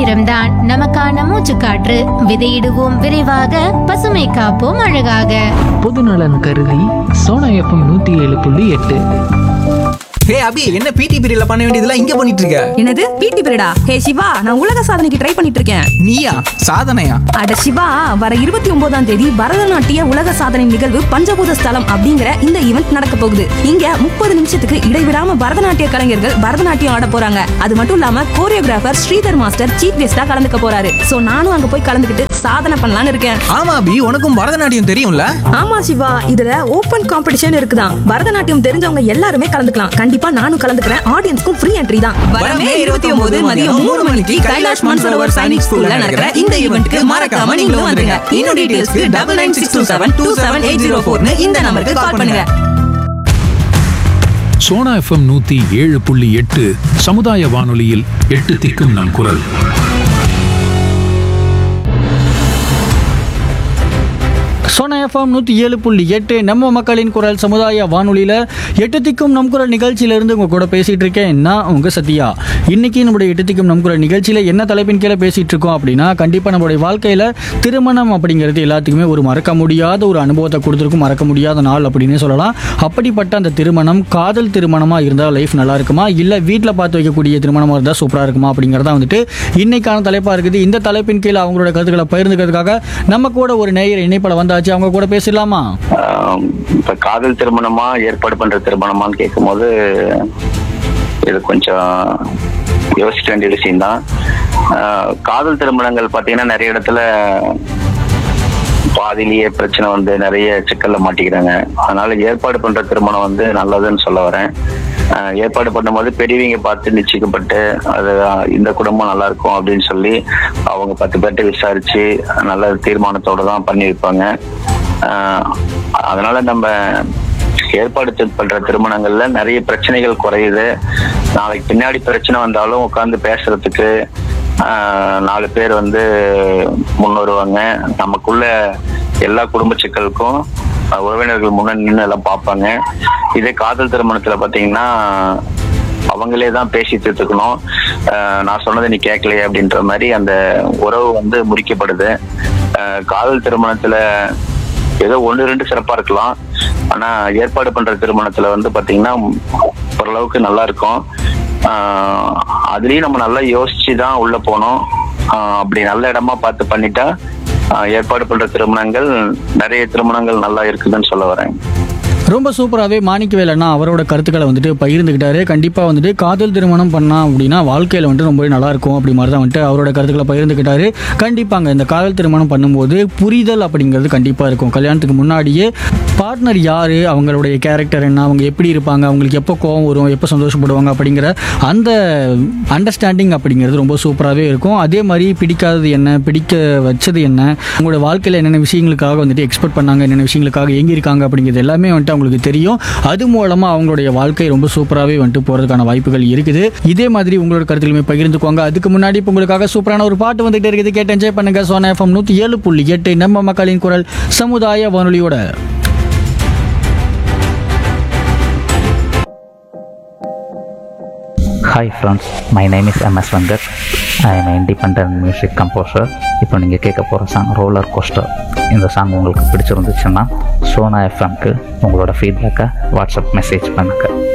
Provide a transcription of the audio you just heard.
சுதந்திரம்தான் நமக்கான மூச்சுக்காற்று விதையிடுவோம் விரைவாக பசுமை காப்போம் அழகாக பொதுநலன் கருதி சோனா எஃப்எம் நூற்றி ஏழு புள்ளி எட்டு ஹே அபி என்ன பிடி பீரியட்ல பண்ண வேண்டியதெல்லாம் இங்க பண்ணிட்டு இருக்க என்னது பிடி பீரியடா ஹே சிவா நான் உலக சாதனைக்கு ட்ரை பண்ணிட்டு இருக்கேன் நீயா சாதனையா அட சிவா வர இருபத்தி ஒன்பதாம் தேதி பரதநாட்டிய உலக சாதனை நிகழ்வு பஞ்சபூத ஸ்தலம் அப்படிங்கிற இந்த ஈவெண்ட் நடக்க போகுது இங்க முப்பது நிமிஷத்துக்கு இடைவிடாம பரதநாட்டிய கலைஞர்கள் பரதநாட்டியம் ஆட போறாங்க அது மட்டும் இல்லாம கோரியோகிராஃபர் ஸ்ரீதர் மாஸ்டர் சீஃப் கெஸ்டா கலந்துக்க போறாரு சோ நானும் அங்க போய் கலந்துக்கிட்டு சாதனை பண்ணலாம்னு இருக்கேன் ஆமா அபி உனக்கும் பரதநாட்டியம் தெரியும்ல ஆமா சிவா இதுல ஓபன் காம்படிஷன் இருக்குதான் பரதநாட்டியம் தெரிஞ்சவங்க எல்லாருமே கலந்துக்கலாம் கண்டிப்பா நானும் கலந்துக்கிறேன் ஆடியன்ஸ்க்கும் ஃப்ரீ என்ட்ரி தான் வரமே இருபத்தி ஒன்பது மதியம் மூணு மணிக்கு கைலாஷ் மான்சரோவர் சைனிக் ஸ்கூல்ல நடக்கிற இந்த ஈவெண்ட்க்கு மறக்காம நீங்களும் வந்துருங்க இன்னும் டீடைல்ஸ்க்கு double nine six two seven two seven eight zero ஃபோர்னு இந்த நம்பருக்கு கால் பண்ணுங்க சோனா எஃப்எம் நூத்தி ஏழு புள்ளி எட்டு சமுதாய வானொலியில் எட்டு திக்கும் நம் குரல் சோனா எஃப்எம் நூற்றி ஏழு புள்ளி எட்டு நம்ம மக்களின் குரல் சமுதாய வானொலியில் எட்டு திக்கும் நம் குரல் நிகழ்ச்சியிலேருந்து உங்கள் கூட பேசிகிட்டு இருக்கேன் நான் உங்கள் சத்யா இன்னைக்கு நம்முடைய எட்டு திக்கும் நம் குரல் நிகழ்ச்சியில் என்ன தலைப்பின் கீழே பேசிகிட்டு இருக்கோம் அப்படின்னா கண்டிப்பாக நம்மளுடைய வாழ்க்கையில் திருமணம் அப்படிங்கிறது எல்லாத்துக்குமே ஒரு மறக்க முடியாத ஒரு அனுபவத்தை கொடுத்துருக்கும் மறக்க முடியாத நாள் அப்படின்னே சொல்லலாம் அப்படிப்பட்ட அந்த திருமணம் காதல் திருமணமாக இருந்தால் லைஃப் நல்லா இருக்குமா இல்லை வீட்டில் பார்த்து வைக்கக்கூடிய திருமணமாக இருந்தால் சூப்பராக இருக்குமா அப்படிங்கிறதா வந்துட்டு இன்னைக்கான தலைப்பாக இருக்குது இந்த தலைப்பின் கீழே அவங்களோட கருத்துக்களை பகிர்ந்துக்கிறதுக்காக நம்ம கூட ஒரு நேயர் இணைப்பில் வந்தாச்சு அவங்க கூட பேசலாமா ஆம், இப்ப காதல் திருமணமா ஏற்பாடு பண்ற திருமணமான்னு கேட்கும்போது இது கொஞ்சம் யோசிக்க வேண்டிய விஷயம்தான் ஆஹ், காதல் திருமணங்கள் பாத்தீங்கன்னா நிறைய இடத்துல பாதியிலேயே பிரச்சனை வந்து நிறைய சிக்கல்ல மாட்டிக்கிறாங்க அதனால ஏற்பாடு பண்ற திருமணம் வந்து நல்லதுன்னு சொல்ல வரேன் ஆஹ், ஏற்பாடு பண்ணும்போது பெரியவங்க பார்த்து நிச்சயிக்கப்பட்டு அது ஆஹ், இந்த குடும்பம் நல்லா இருக்கும் அப்படின்னு சொல்லி அவங்க பத்து பேர்ட்ட விசாரிச்சு நல்ல தீர்மானத்தோட தான் பண்ணி வைப்பாங்க ஆஹ், அதனால நம்ம ஏற்பாடு தி- பண்ற திருமணங்கள்ல நிறைய பிரச்சனைகள் குறையுது நாளைக்கு பின்னாடி பிரச்சனை வந்தாலும் உட்கார்ந்து பேசுறதுக்கு ஆஹ், நாலு பேர் வந்து முன் வருவாங்க நமக்குள்ள எல்லா குடும்ப சிக்கலுக்கும் ஆஹ், உறவினர்கள் முன்ன நின்று எல்லாம் பார்ப்பாங்க இதே காதல் திருமணத்துல பாத்தீங்கன்னா அவங்களே தான் பேசி தீர்த்துக்கணும் ஆஹ் நான் சொன்னதை நீ கேட்கலையே அப்படின்ற மாதிரி அந்த உறவு வந்து முறிக்கப்படுது ஆஹ் காதல் திருமணத்துல ஏதோ ஒன்று ரெண்டு சிறப்பா இருக்கலாம் ஆனா ஏற்பாடு பண்ற திருமணத்துல வந்து பாத்தீங்கன்னா ஓரளவுக்கு நல்லா இருக்கும் ஆஹ் அதுலயும் நம்ம நல்லா யோசிச்சு தான் உள்ள போனோம் ஆஹ் அப்படி நல்ல இடமா பார்த்து பண்ணிட்டா ஆஹ் ஏற்பாடு பண்ற திருமணங்கள் நிறைய திருமணங்கள் நல்லா இருக்குதுன்னு சொல்ல வரேன் ரொம்ப சூப்பராகவே மாணிக்கவேல் அண்ணா அவரோட கருத்துக்களை வந்துட்டு பகிர்ந்துக்கிட்டாரு கண்டிப்பாக வந்துட்டு காதல் திருமணம் பண்ணா அப்படின்னா வாழ்க்கையில் வந்துட்டு ரொம்பவே நல்லா இருக்கும் அப்படி மாதிரி தான் வந்துட்டு அவரோட கருத்துக்களை பகிர்ந்துக்கிட்டாரு கண்டிப்பாங்க இந்த காதல் திருமணம் பண்ணும்போது புரிதல் அப்படிங்கிறது கண்டிப்பாக இருக்கும் கல்யாணத்துக்கு முன்னாடியே பார்ட்னர் யார் அவங்களுடைய கேரக்டர் என்ன அவங்க எப்படி இருப்பாங்க அவங்களுக்கு எப்போ கோவம் வரும் எப்போ சந்தோஷப்படுவாங்க அப்படிங்கிற அந்த அண்டர்ஸ்டாண்டிங் அப்படிங்கிறது ரொம்ப சூப்பராகவே இருக்கும் அதே மாதிரி பிடிக்காதது என்ன பிடிக்க வச்சது என்ன அவங்களோட வாழ்க்கையில் என்னென்ன விஷயங்களுக்காக வந்துட்டு எக்ஸ்பெக்ட் பண்ணாங்க என்னென்ன விஷயங்களுக்காக எங்கே இருக்காங்க அப்படிங்கிறது எல்லாமே வந்துட்டு அவங்களுக்கு தெரியும் அது மூலமாக அவங்களுடைய வாழ்க்கை ரொம்ப சூப்பராகவே வந்துட்டு போகிறதுக்கான வாய்ப்புகள் இருக்குது இதே மாதிரி உங்களோட கருத்துலையுமே பகிர்ந்துக்கோங்க அதுக்கு முன்னாடி இப்போ உங்களுக்காக சூப்பரான ஒரு பாட்டு வந்துட்டு இருக்குது கேட்டு என்ஜாய் பண்ணுங்க சோனா எஃப்எம் நூற்றி ஏழு புள்ளி எட்டு நம்ம மக்களின் குரல் சமுதாய வானொலியோட hi friends my name is MS Venkat I am independent music composer இப்போ நீங்கள் கேட்க போகிற சாங் ரோலர் கோஸ்டர் இந்த சாங் உங்களுக்கு பிடிச்சிருந்துச்சுன்னா சோனா எஃப்எம்க்கு உங்களோட ஃபீட்பேக்கை வாட்ஸ்அப் மெசேஜ் பண்ணுங்கள்